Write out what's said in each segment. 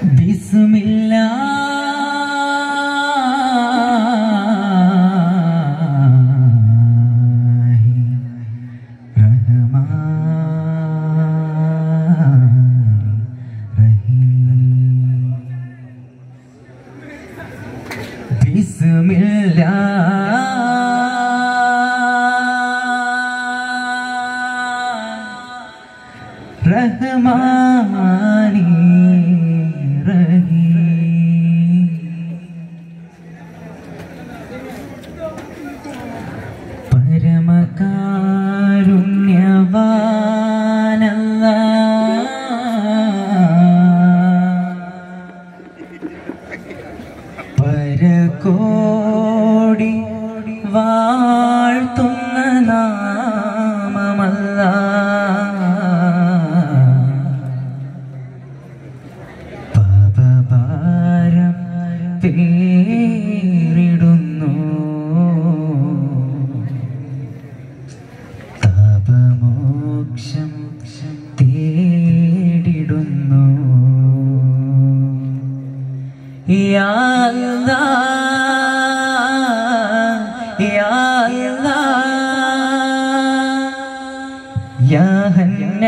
ബിസ്മില്ലാ ബിസ്മില്ലാ റഹ്മാനി റഹീം പരമകാരുണ്യവാനല്ല പരകോടി വാഴ്ത്തുന്ന നാമമല്ല പാപഭാരം പേരിടുന്നു താപമോക്ഷം തേടിടുന്നു യാ അല്ലാ, യാ അല്ലാ, യാ ഹന്നാൻ,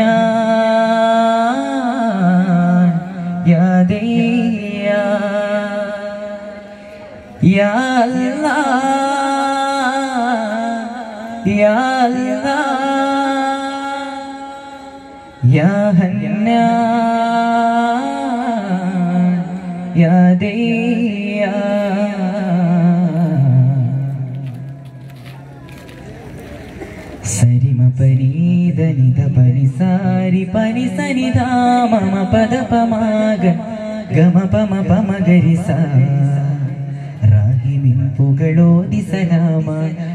യാ ദയ്യാൻ, യാ അല്ലാ, യാ അല്ലാ, യാ ഹന്നാൻ, യാ സരിമ പനീതനിത പനിസാരി പനിസനിത മമ പദ പമാഗ ഗമ പമ പമ ഗരിസ രാഹിമിൻ പുകളോതി സലാമ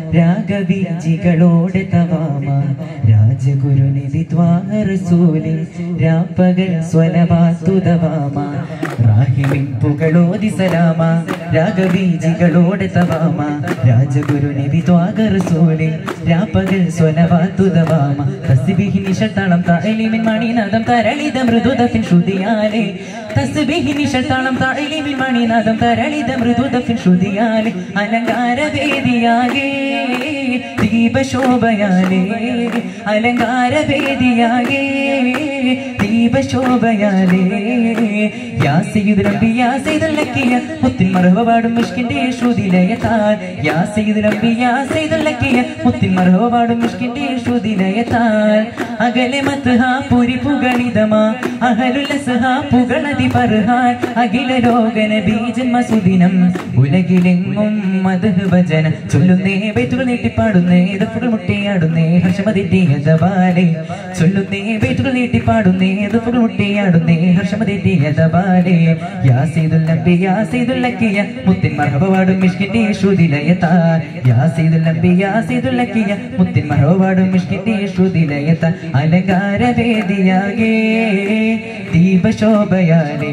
രാഗബീജികളോടെ തവാമ രാജഗുരുനിധി ത്വാഹറസൂലി രാപ്പകൽ സ്വലവാത്തുതവാമ രാഹിമിൻ പുകളോതി സലാമ രാഗബീജികളോടെ തവാമ രാജഗുരുനിധി ത്വാഹറസൂലി രാപ്പകൽ സ്വലവാത്തുതവാമ തസ്ബിഹി നിഷത്താളം താളിമിൻ മണിനാദം തരളിത മൃദുദഫിൻ ശ്രുതിയാലെ തസ്ബിഹി നിഷത്താളം താളിമിൻ മണിനാദം തരളിത മൃദുദഫിൻ ശ്രുതിയാലെ അലങ്കാര വേദിയാകെ ദീപശോഭയാലേ അലങ്കാര വേദിയാകെ ദീപശോഭയാലേ യാ സയ്യിദ് റബ്ബി യാ സയ്യിദുൽ ലക്കിയ മുത്തിൻ മർഹബ പാടും മിഷ്കിന്റെ ശ്രുതിലയത്താൽ യാ സയ്യിദ് റബ്ബി യാ സയ്യിദുൽ ലക്കിയ മുത്തിൻ മർഹബ പാടും മിഷ്കിന്റെ ശ്രുതിലയത്താൽ അകലെ മത്ഹ പുരി പുകളിതമാ അഹലുൽ അസ്ഹ പുകളതി പർഹാൻ അഖില ലോകന ബീജന്മ സുദിനം ഉലകിലെങ്ങും മധു ഭജന ചൊല്ലുന്നേ ബൈത്തുകൾ നീട്ടിപ്പാടുന്നേ ദഫുകൾ മുട്ടിയാടുന്നേ ഹർഷമതിന്റെ ചൊല്ലുന്നേ ബൈത്തുകൾ നീട്ടിപ്പാടുന്നേ ദഫുകൾ മുട്ടിയാടുന്നേ ഹർഷമതിന്റെ യാ സീദുൽ നബി യാ സീദുൽ ലക്കിയ മുത്തിൻ മർഹബ പാടും മിഷ്കിന്റെ ശ്രുതിലയത്താ യാ സീദുൽ നബി യാ സീദുൽ ലക്കിയ മുത്തിൻ മർഹബ പാടും മിഷ്കിന്റെ ശ്രുതിലയത്താ അലങ്കാര വേദിയാകെ ദീപശോഭയാലേ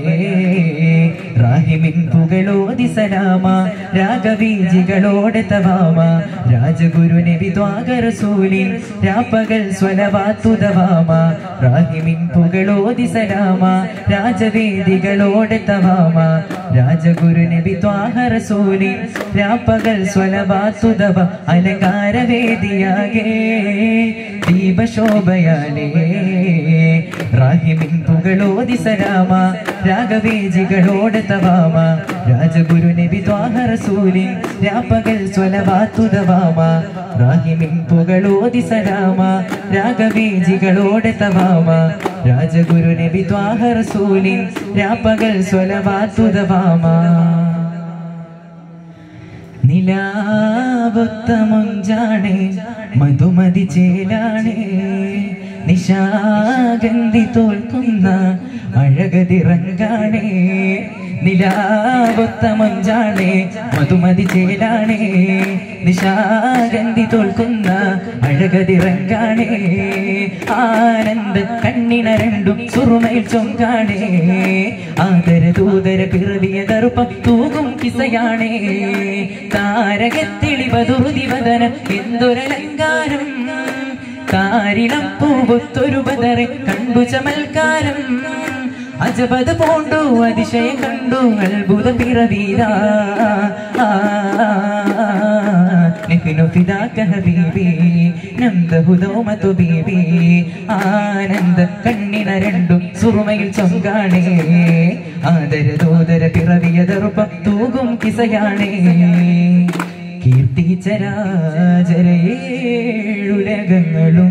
റാഹിമിൻ പുകളോതി സലാമ രാഗവീജികളോടെ തവാമ രാജഗുരു നബി ദ്വാഗരസൂലിൻ രാപ്പകൽ സ്വലവാത്തുതവാമ റാഹിമിൻ പുകളോതി സലാമ രാജവേദികളോടെ തവാമ രാജഗുരു നബി ദ്വാഹരസൂലിൻ രാപ്പകൽ സ്വലവാത്തുതവ അലങ്കാര വേദിയാകെ ദീപശോഭയാലേ റാഹിമിൻ പുകളോതി സലാമ രാഗവേജികളോടെ തവാമ രാജഗുരു നബി ദ്വാഹരസൂലിൻ രാപ്പകൽ സ്വലവാത്തുതവാമ റാഹിമിൻ പുകളോതി സലാമ രാഗവേജികളോടെ തവാമ രാജഗുരു നബി ദ്വാഹരസൂലിൻ രാപ്പകൽ സ്വലവാത്തുതവാമ നിലാവൊത്ത മുഞ്ചാണേ മധുമതി ചേലാണേ നിശാഗന്ധി തോൽക്കുന്ന അഴകതിറങ്ങാണേ നിലാവൊത്ത മഞ്ചാണേ മധുമതി ചേലാണേ നിശാഗന്ധി തോൽക്കുന്ന അഴകതിറങ്ങാണേ ആനന്ദ കണ്ണിന രണ്ടും സുറുമയിൽ ചൊങ്കാണേ ആദര ദൂതര പിറവിയ ദർപ്പം തൂകും കിസയാണേ താരകത്തിളിവതുറുതി വദനം എന്തൊരലങ്കാരം കാരിളം പൂവൊത്തൊരു ബദറെ കണ്ടു ചമൽക്കാരം അജബത് പൂണ്ടു അതിശയം കണ്ടു അത്ഭുത പിറവീരാ نحن فداك حبيبي نمده دومة ബീബി ആനന്ദ കണ്ണിന രണ്ടും സുറുമയിൽ ചൊങ്കാണേ ആദര ദോദര പിറവിയ ദർപ്പം തൂകും കിസയാണേ കീർത്തിച്ചരാചരേഴുലകങ്ങളും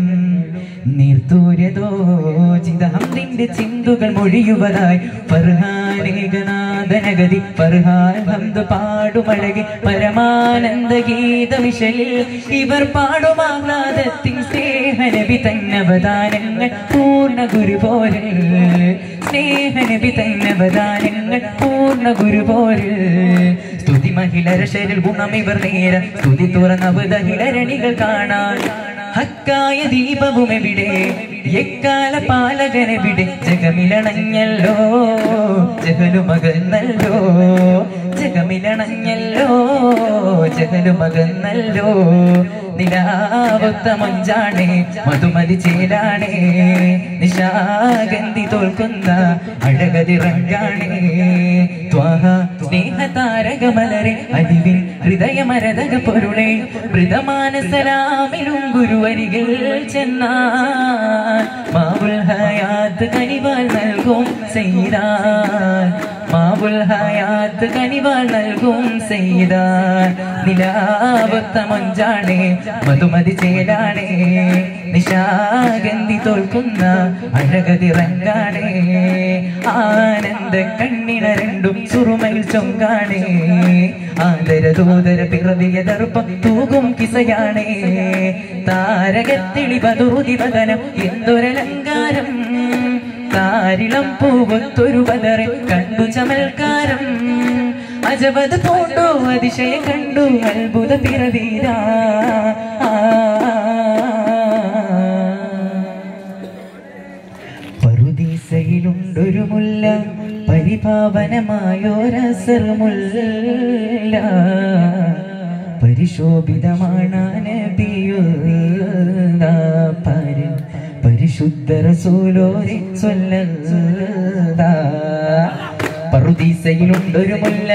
നീർത്തൂര്യതോചിതഹംദിന്റെ ചിന്തുകൾ മൊഴിയുവതായി ഫർഹാനേകനാഥനഗതി ഫർഹാൻ ഹംദ് പാടുമഴകി പരമാനന്ദ ഗീതമിശലിൽ ഇവർ പാടുമാഹ്ലാദത്തിൻ സ്നേഹനബി തന്നവദാനങ്ങൾ പൂർണ്ണ ഗുരു പോലെ സ്നേഹനബി തന്നവദാനങ്ങൾ പൂർണ്ണ ഗുരു പോലെ സ്തുതി മഹിളരശരിൽ ഗുണം ഇവർ നേര സ്തുതി തുറന്നവതഹിളരണികൾ കാണാൻ ഹക്കായ ദീപവും എവിടെ എക്കാല പാലകനെവിടെ ജഗമിലണഞ്ഞല്ലോ ജഗലുമകന്നല്ലോ ജഗമിലണഞ്ഞല്ലോ ജഗലുമകന്നല്ലോ നിലാവൊത്ത മഞ്ചാണേ മധുമതി ചേലാണേ നിശാഗന്ധി തോൽക്കുന്ന അഴകതിറങ്കാണേ ത്വാഹ സ്നേഹതാരകമലരെ അരിവിൽ ഹൃദയമരതക പൊരുളെ മൃതമാനസലാമിലും ഗുരുവരികിൽ ചെന്നാൽ മാവുൽ ഹയാത്ത് കനിവാൽ നൽകും ചെയ്താൽ മാവുൽ ഹയാത്ത് കനിവാൽ നൽകും ചെയ്താൽ നിലാവത്ത മഞ്ചാണേ മധുമതി ചേലാണേ നിശാഗന്ധി തോൽക്കുന്ന അഴകതിറങ്ങാണേ ആനന്ദ കണ്ണിന രണ്ടും സുറുമയിൽ ചൊങ്കാണേ ആദരദൂതര പിറവിയ ദർപ്പം തൂകും കിസയാണേ താരകത്തിളി പതുതി വദനം എന്തൊരലങ്കാരം താരിളം പൂവത്തൊരു ബദറെ കണ്ടു ചമൽക്കാരം അജബത് പൂണ്ടു അതിശയം കണ്ടു അത്ഭുത പിറവീരാ പറുദീസയിലുണ്ടൊരു മുല്ല പരിഭാവനമായോരസർമുല്ല പരിശോഭിതമാണ് നബിയുള്ള പരി പരിശുദ്ധ റസൂലോരെ സ്വല്ല പറുദീസയിലുണ്ടൊരു മുല്ല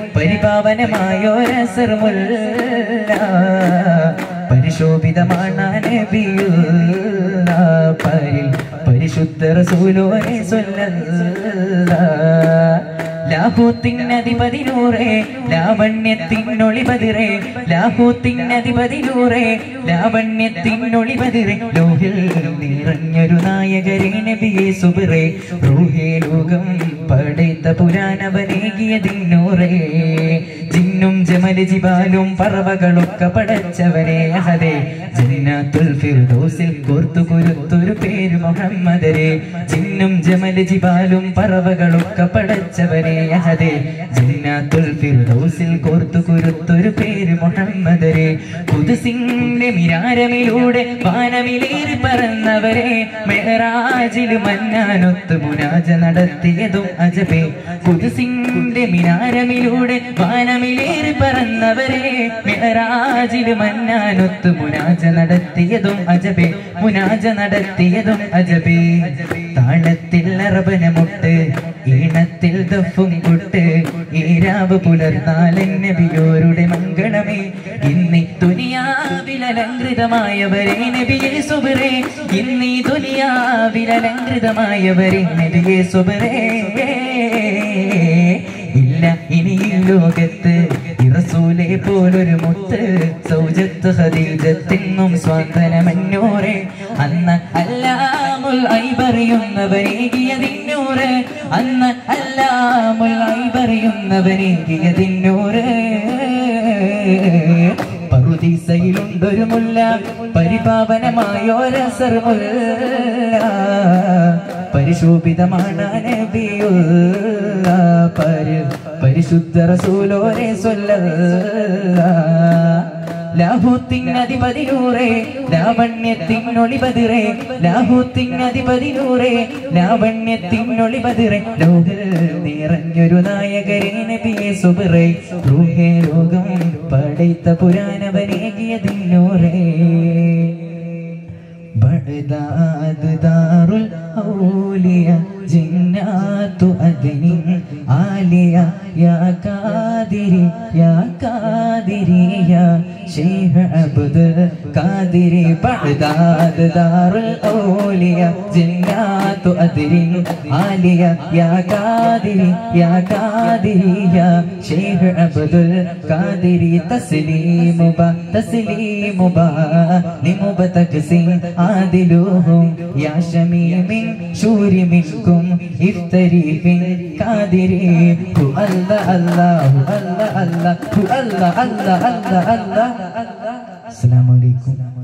പരിപാവനമായോരസർമുല്ല പരിശോഭിതമാണ് നബിയുള്ള പരിൽ പരിശുദ്ധ റസൂലോരെ സ്വല്ല ലാഹൂത്തിനധിപതി നൂറേ ലാവണ്യത്തിനൊളി പതിറേ ലാഹൂത്തിനധിപതി നൂറേ ലാവണ്യത്തിനൊളി പതിറേ ലോഹിൽ നിറഞ്ഞൊരു നായകരെ നബിയെ സുബിറേ റൂഹേ ലോകം പടൈത്ത പുരാനവനേകിയതിന്നൂറേ ജിന്നും ജമല ജിബാലും പറവകളൊക്കെ പടച്ചവനെ അഹദേ ജന്നാത്തുൽ ഫിർദൗസിൽ കോർത്തു കുരുത്തൊരു പേര് മുഹമ്മദരെ ജിന്നും ജമല ജിബാലും പറവകളൊക്കെ പടച്ചവനെ അഹദേ ജന്നാത്തുൽ ഫിർദൗസിൽ കോർത്തു കുരുത്തൊരു പേര് മുഹമ്മദരെ കുതുസിന്റെ മിരാരമിലൂടെ വാനമിലേറി പറന്നവരെ മെഹറാജിൽ മന്നാനൊത്ത് മുനാജ നടത്തിയതും അജബേ കുതുസിന്റെ മിനാരമിലൂടെ വാനമിലേറി പറന്നവരെ മെഹറാജിൽ മന്നാനൊത്ത് മുനാജ നടത്തിയതും അജബേ മുനാജ നടത്തിയതും അജബേ താളത്തിൽ അറബനമുട്ട് ഈണത്തിൽ ദഫും കുട്ട് ഈരാവ് പുലർന്നാലൻ നബിയോരുടെ മംഗളമേ ഇന്നീ ദുനിയാവിലലങ്കൃതമായവരെ നബിയെ സുബറേ ഇന്നീ ദുനിയാവിലലങ്കൃതമായവരെ നബിയെ സുബറേ ഇല്ല ഇനി ഈ ലോകത്ത് ഇറസൂലെ പോലൊരു മുത്ത് സൗജത്ത് ഹദീജത്തിന്നും സ്വാന്തനമന്നൂറെ അന്ന് അല്ലാമുൽ ഐബറിയുന്നവനേകിയതിന്നൂറ് അന്ന് അല്ലാമുൽ ഐബറിയുന്നവനേകിയതിന്നൂറ് പറുദീസയിലുണ്ടൊരു മുല്ല പരിപാവനമായോരസർമുല്ല പരിശോഭിതമാണ് നബിയുള്ള പരി പരിശുദ്ധ റസൂലോരെ സ്വല്ല ലാഹൂത്തിനധിപതിനൂറേ ലാവണ്യത്തിനൊളിപതിറേ ലാഹൂത്തിനധിപതിനൂറേ ലാവണ്യത്തിനൊളിപതിറേ ലോകിൽ നിറഞ്ഞൊരു നായകരെ നബിയെ സുബറേ റൂഹേ ലോകം പടൈത്ത പുരാനവനേകിയതിന്നൂറേ بغداد دار الأولياء جنات أدني عالية يا قادري يا قادري يا شيخ عبد قادري بعداد دار الأولياء جنات أدر عالية يا قادري يا قادري يا شيخ عبد القادري تسليم با تسليم با لمب تكسين عادلوهم يا شميم شور منكم افتري في قادري هو الله الله هو الله الله هو الله الله الله الله السلام عليكم